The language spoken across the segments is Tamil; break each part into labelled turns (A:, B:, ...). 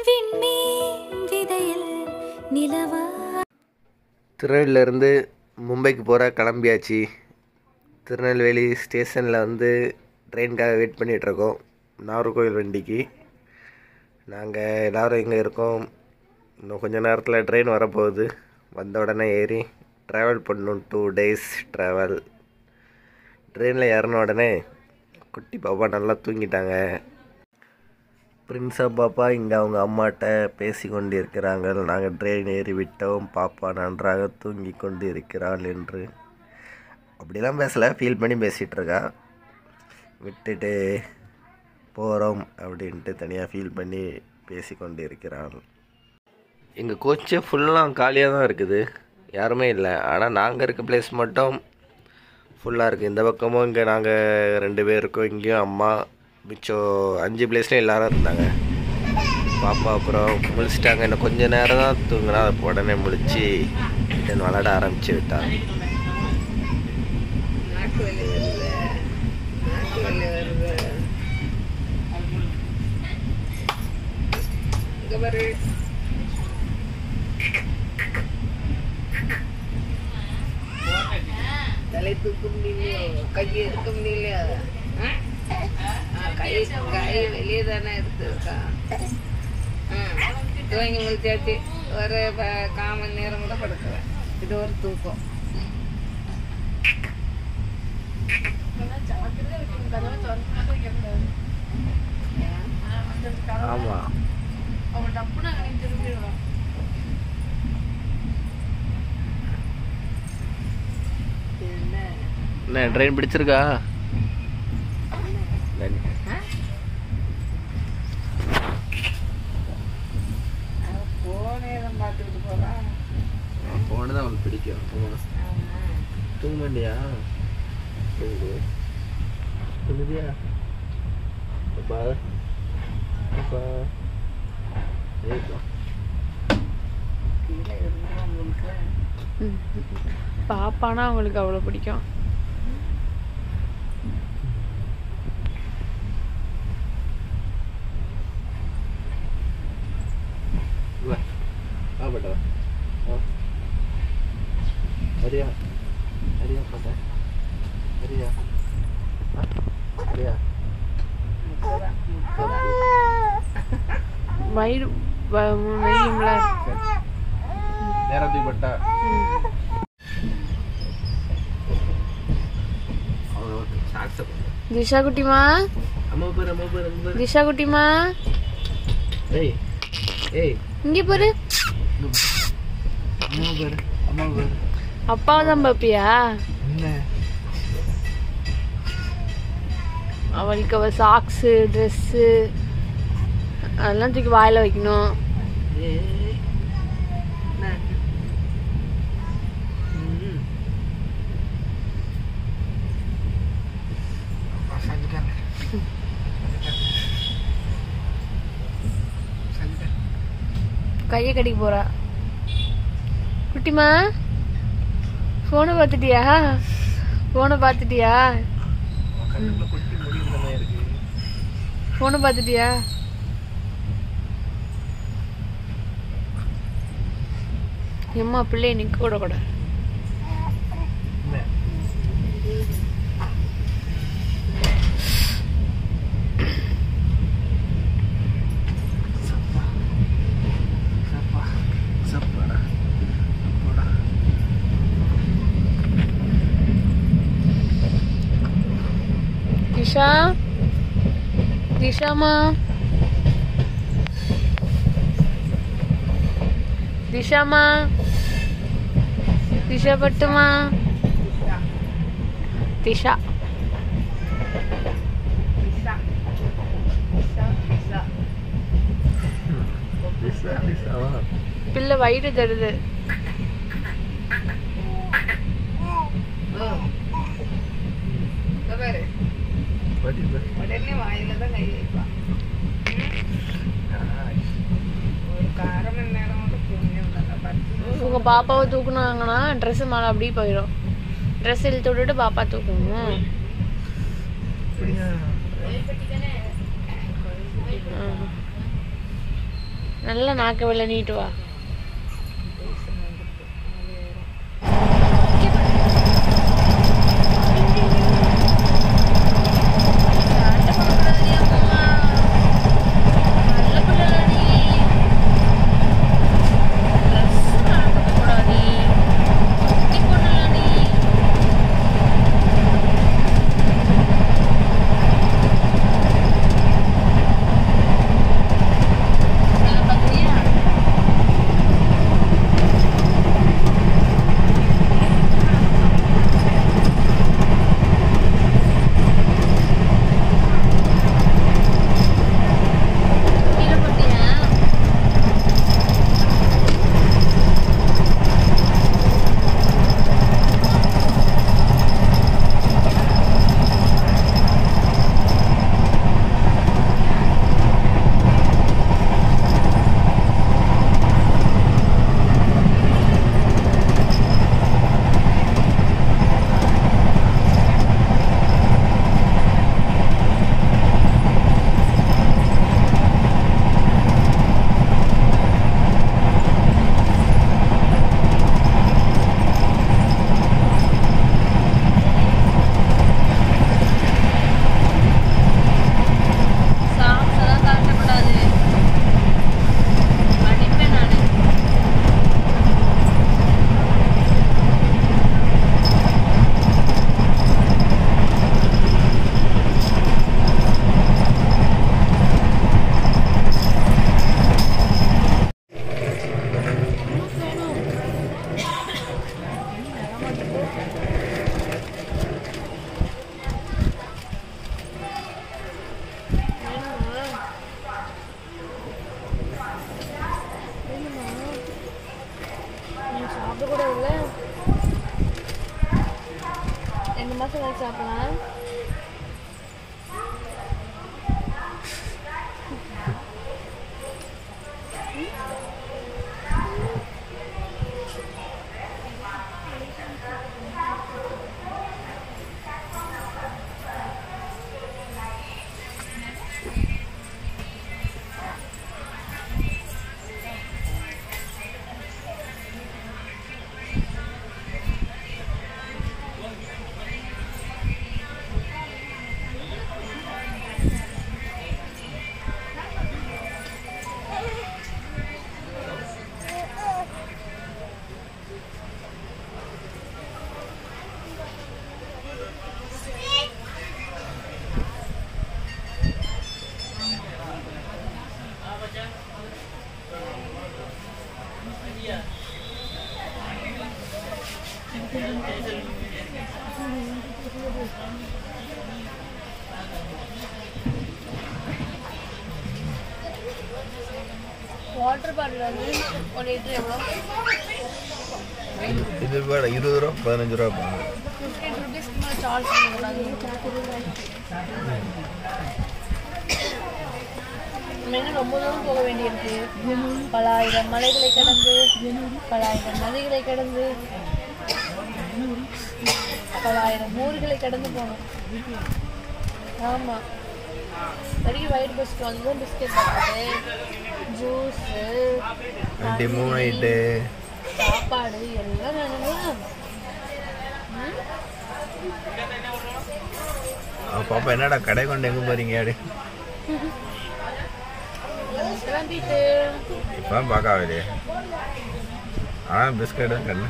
A: விண்மீன் விதையில் நிலவா
B: திருநெல்வேலியிலேருந்து மும்பைக்கு போகிற கிளம்பியாச்சு திருநெல்வேலி ஸ்டேஷனில் வந்து ட்ரெயினுக்காக வெயிட் பண்ணிகிட்ருக்கோம் நாகர்கோவில் வண்டிக்கு நாங்கள் எல்லோரும் இங்கே இருக்கோம் இன்னும் கொஞ்ச நேரத்தில் ட்ரெயின் வரப்போகுது வந்த உடனே ஏறி ட்ராவல் பண்ணணும் டூ டேஸ் ட்ராவல் ட்ரெயினில் ஏறின உடனே குட்டி பாப்பா நல்லா தூங்கிட்டாங்க பிரின்ஸா பாப்பா இங்கே அவங்க அம்மாட்ட பேசி கொண்டு இருக்கிறாங்க நாங்கள் ட்ரெயின் ஏறி விட்டோம் பாப்பா நன்றாக தூங்கி கொண்டு இருக்கிறாள் என்று அப்படிலாம் பேசலை ஃபீல் பண்ணி பேசிகிட்டு இருக்கா விட்டுட்டு போகிறோம் அப்படின்ட்டு தனியாக ஃபீல் பண்ணி பேசி கொண்டு இருக்கிறாள் எங்கள் கோச்சே ஃபுல்லாக காலியாக தான் இருக்குது யாருமே இல்லை ஆனால் நாங்கள் இருக்க பிளேஸ் மட்டும் ஃபுல்லாக இருக்குது இந்த பக்கமும் இங்கே நாங்கள் ரெண்டு பேர் இருக்கோம் இங்கேயும் அம்மா மிச்சம் அஞ்சு பிளேஸ்லையும் எல்லாரும் இருந்தாங்க பாப்பா அப்புறம் முழிச்சிட்டாங்க இன்னும் கொஞ்ச நேரம் தான் தூங்கினா அப்போ உடனே முழிச்சு தென் விளாட ஆரம்பிச்சு விட்டாங்க
C: நாக்கு வலி வருது நாக்கு வலி வருது இங்க பாரு தலை தூக்க முடியலையோ கையை எடுக்க முடியலையா ஆ? ஆ, கை கை வெளியே தானே எடுத்துருக்கா துவங்கி முடிச்சாச்சு ஒரு ப- கால் மணி நேரம் கூட படுக்கிறேன் இது ஒரு தூக்கம்
B: ஆமாம்
C: என்ன
B: என்ன ட்ரெயின் பிடிச்சிருக்கா நன்றி.
C: போனே தான் பார்த்துக்கிட்டு போகிறான்
B: போனது தான் அவனுக்கு பிடிக்கும் ஆமாம் தூங்க மாட்டியா தூங்கு தூங்குதியா அப்பா அப்பா ஏப்பா
C: கீழே இருந்துரும் உங்களுக்கு
D: பாப்பானா அவங்களுக்கு அவ்வளோ பிடிக்கும்
B: வா வா பட்டா வா வரியா வரியா பாட்டா வரியா ஆ? வரியா
D: வயிறு வ- வயிறும்ல
B: நேரத்துக்கு பட்டா சாக்ஸை
D: திஷா குட்டிமா
B: அம்மா பேர் அம்மா பேர் அம்மா பேர்
D: திஷா குட்டிமா
B: ஏய் ஏய்
D: இங்கே பாரு
B: அம்மா பேர் அம்மா பேர்
D: அப்பாவை தான் பாப்பியா
B: என்ன
D: அவளுக்கு அவ சாக்ஸு ட்ரெஸ்ஸு அதெல்லாம் தூக்கி வாயில வைக்கணும்
B: ஏய் என்ன ம் சஞ்சிக்கார சஞ்சிக்கார
D: கையை கடிக்க போறா குட்டிமா ஃபோனை பார்த்துட்டியா ஃபோனை பார்த்துட்டியா
B: கண்ணுக்குள்ள குட்டி முடியுற மாதிரி இருக்கு
D: ஃபோனை பார்த்துட்டியா எம்மா பிள்ளைய நிற்க கூட கூட
B: என்ன சப்பா சப்பா சப்பாடா சப்பாடா
D: திஷா திஷாமா திஷாமா திஷா பட்டுமா திஷா
B: லிசா லிசாவா
D: பிள்ளை வயிறு தருது
C: இங்க பாரு
B: படி படி
C: உடனே வாயில தான் கை வைப்பான் ஒரு அரை மணி நேரம் கூட தூங்கி விடல பத்து
D: உங்க பாப்பாவை தூக்குனாங்கன்னா ட்ரெஸ் மேலே அப்படியே போயிடும் ட்ரெஸ் இழுத்து விட்டுட்டு பாப்பா தூக்கணும்
B: அப்படியா
D: ஆ. நல்லா நாக்க வெளில நீட்டு வா சண்டை போடக்கூடாதுடி அம்மா. நல்ல பிள்ளைல நீ. dress கழட்டக்கூடாது. குட்டி பொண்ணுல நீ. வேலை பார்க்குறியா? கீழே போட்டியா? சாங்ஸ் எல்லாம் கழட்டக்கூடாது. அடிப்பேன் நானு. நீ சாப்பிட கூட இல்லை ரெண்டு மாசம் கழிச்சு சாப்பிடலாம் வாட்டர் பாட்டில் வந்து ஒரு லிட்டர் எவ்வளோ
B: இது வேணும் இருபது ரூபா பதினஞ்சு ரூபா போங்க
D: ஃபிஃப்டீன் ருபீஸ்க்கு மேலே சார்ஜ் பண்ணக்கூடாது நம்ம இன்னும் ரொம்ப தூரம் போக வேண்டியிருக்கு பல ஆயிரம் மலைகளை கடந்து பல ஆயிரம் நதிகளை கடந்து பல ஆயிரம் ஊர்களை கடந்து போகணும் ஆமாம் வரைக்கும் ஒயிட் பிஸ்கட் வந்து பிஸ்கெட் பாக்கெட்டு ஜூஸு
B: வண்டி மூணு நைட்டு
D: சாப்பாடு எல்லாம் வேணுங்களா
B: பாப்பா என்னடா கடை கொண்டு எங்கே போகிறீங்க அப்படி
D: கிளம்பிட்டு
B: இப்போ பார்க்க ஆகலையே ஆனால் பிஸ்கட் தான் கண்ணு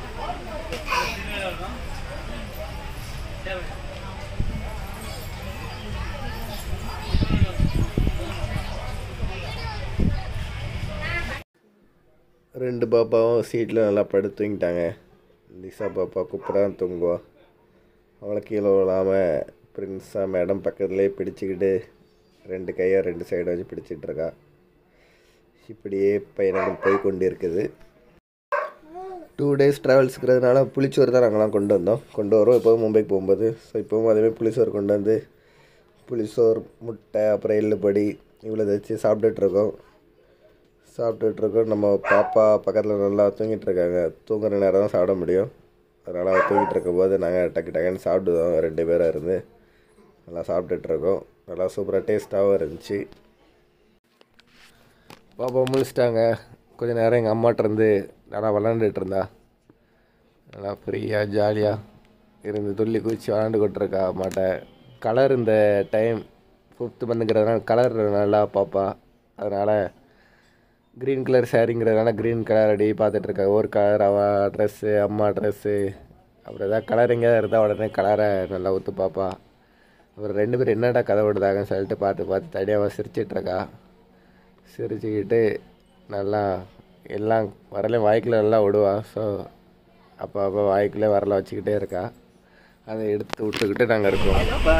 B: ரெண்டு பாப்பாவும் சீட்டில் நல்லா படுத்து தூங்கிட்டாங்க லிசா பாப்பா குப்பரை தான் தூங்குவா அவளை கீழே விழாமல் பிரின்ஸா மேடம் பக்கத்துலேயே பிடிச்சிக்கிட்டு ரெண்டு கையை ரெண்டு சைடு வச்சு பிடிச்சிட்டு இருக்கா இப்படியே பயணங்கள் போய் கொண்டு இருக்குது டூ டேஸ் ட்ராவல்ஸுக்கிறதுனால புளிச்சோறு தான் நாங்களாம் கொண்டு வந்தோம் கொண்டு வரோம் எப்போவும் மும்பைக்கு போகும்போது ஸோ இப்போவும் அதேமாதிரி புளிச்சோறு கொண்டு வந்து புளிசோறு முட்டை அப்புறம் எள்ளுப்பொடி இவ்வளோ வச்சு சாப்பிட்டுட்ருக்கோம் சாப்பிட்டுட்ருக்கோம் நம்ம பாப்பா பக்கத்தில் நல்லா தூங்கிட்டு இருக்காங்க தூங்குற நேரம் தான் சாப்பிட முடியும் அதனால் அவள் தூங்கிட்டு இருக்கும்போது நாங்கள் டக்கு டக்குன்னு சாப்பிடுவோம் ரெண்டு பேராக இருந்து நல்லா சாப்பிட்டுட்ருக்கோம் நல்லா சூப்பராக டேஸ்ட்டாகவும் இருந்துச்சு பாப்பா முழிச்சிட்டாங்க கொஞ்ச நேரம் எங்கள் அம்மாட்ட இருந்து நல்லா விளாண்டுட்டு இருந்தா நல்லா ஃப்ரீயாக ஜாலியாக இருந்து துள்ளி குதிச்சு விளாண்டுக்கிட்டு இருக்கா அம்மாட்ட கலர் இந்த டைம் ஃபிஃப்த்து பண்ணுங்கிறதுனால கலர் நல்லா பாப்பா அதனால் க்ரீன் கலர் சாரிங்கிறதுனால க்ரீன் கலர் அடி பார்த்துட்டு இருக்கா ஒரு கலர் அவ ட்ரெஸ்ஸு அம்மா ட்ரெஸ்ஸு அப்புறம் ஏதாவது கலர் எங்கேயாவது இருந்தால் உடனே கலரை நல்லா ஒத்து பார்ப்பா அப்புறம் ரெண்டு பேரும் என்னடா கதை விடுதாங்கன்னு சொல்லிட்டு பார்த்து பார்த்து தடியாக சிரிச்சிட்டு இருக்கா சிரிச்சுக்கிட்டு நல்லா எல்லாம் வரலையும் வாய்க்குள்ள நல்லா விடுவா ஸோ அப்போ அப்போ வாய்க்குள்ளே வரல வச்சுக்கிட்டே இருக்கா அதை எடுத்து விட்டுக்கிட்டு நாங்கள் இருக்கோம்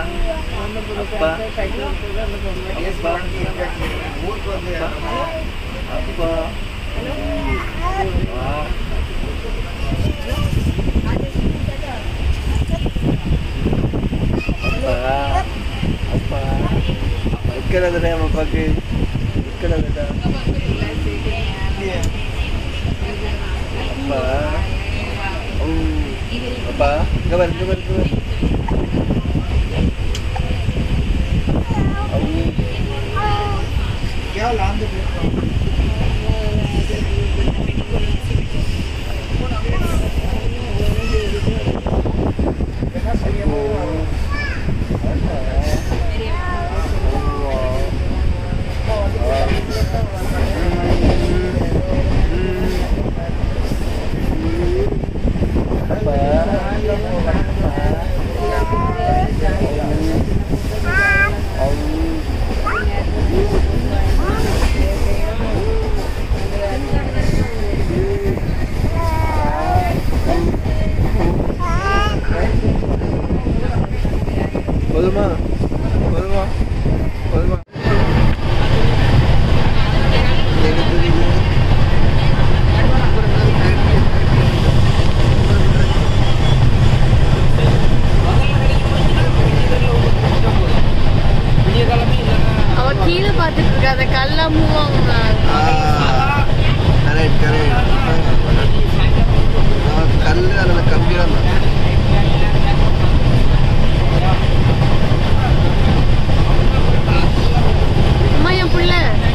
B: அப்பா இருக்கிறதுடா அப்பாக்கு இருக்கிறதுடா அப்பா ஓ அப்பா இங்கே பாரு இங்கே பாரு இங்கே பாரு क्या लांद போதுமா போதுமா போதுமா
D: அவ கீழே பார்த்துட்டு இருக்கா அந்த கல்லா மூவ் ஆகும்
B: கரெக்ட் கரெக்ட் கல் அதில் கம்பியாக
D: அம்மா என் புள்ள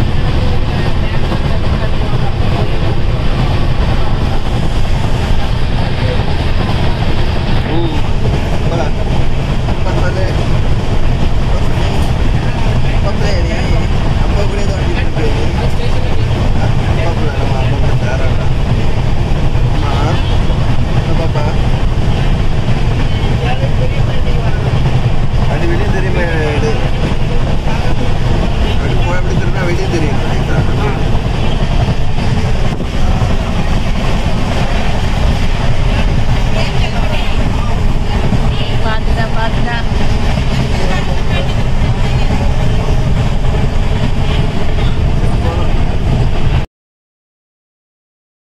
B: அது வெளியே தெரியுமா இது அப்படி போய் அப்படி திரும்பினா வெளியே தெரியும்
D: பார்த்துட்டா பார்த்துட்டா